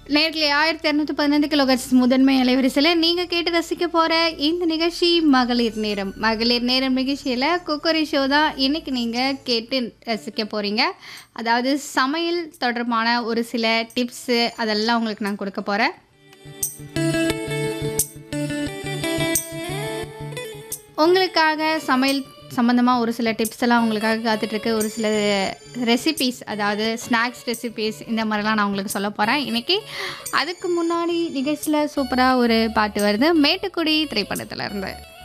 நேர்களை ஆயிரத்தி இரநூத்தி பதினைந்து கிலோகட்ஸ் முதன்மை அலைவரிசையில் நீங்கள் கேட்டு ரசிக்க போகிற இந்த நிகழ்ச்சி மகளிர் நேரம் மகளிர் நேரம் நிகழ்ச்சியில் குக்கரி ஷோ தான் இன்றைக்கி நீங்கள் கேட்டு ரசிக்க போகிறீங்க அதாவது சமையல் தொடர்பான ஒரு சில டிப்ஸு அதெல்லாம் உங்களுக்கு நான் கொடுக்க போகிறேன் உங்களுக்காக சமையல் சம்மந்தமாக ஒரு சில டிப்ஸ் எல்லாம் உங்களுக்காக காத்துட்ருக்கு ஒரு சில ரெசிபீஸ் அதாவது ஸ்நாக்ஸ் ரெசிபீஸ் இந்த மாதிரிலாம் நான் உங்களுக்கு சொல்ல போகிறேன் இன்றைக்கி அதுக்கு முன்னாடி நிகழ்ச்சியில் சூப்பராக ஒரு பாட்டு வருது மேட்டுக்குடி திரைப்படத்துல இருந்து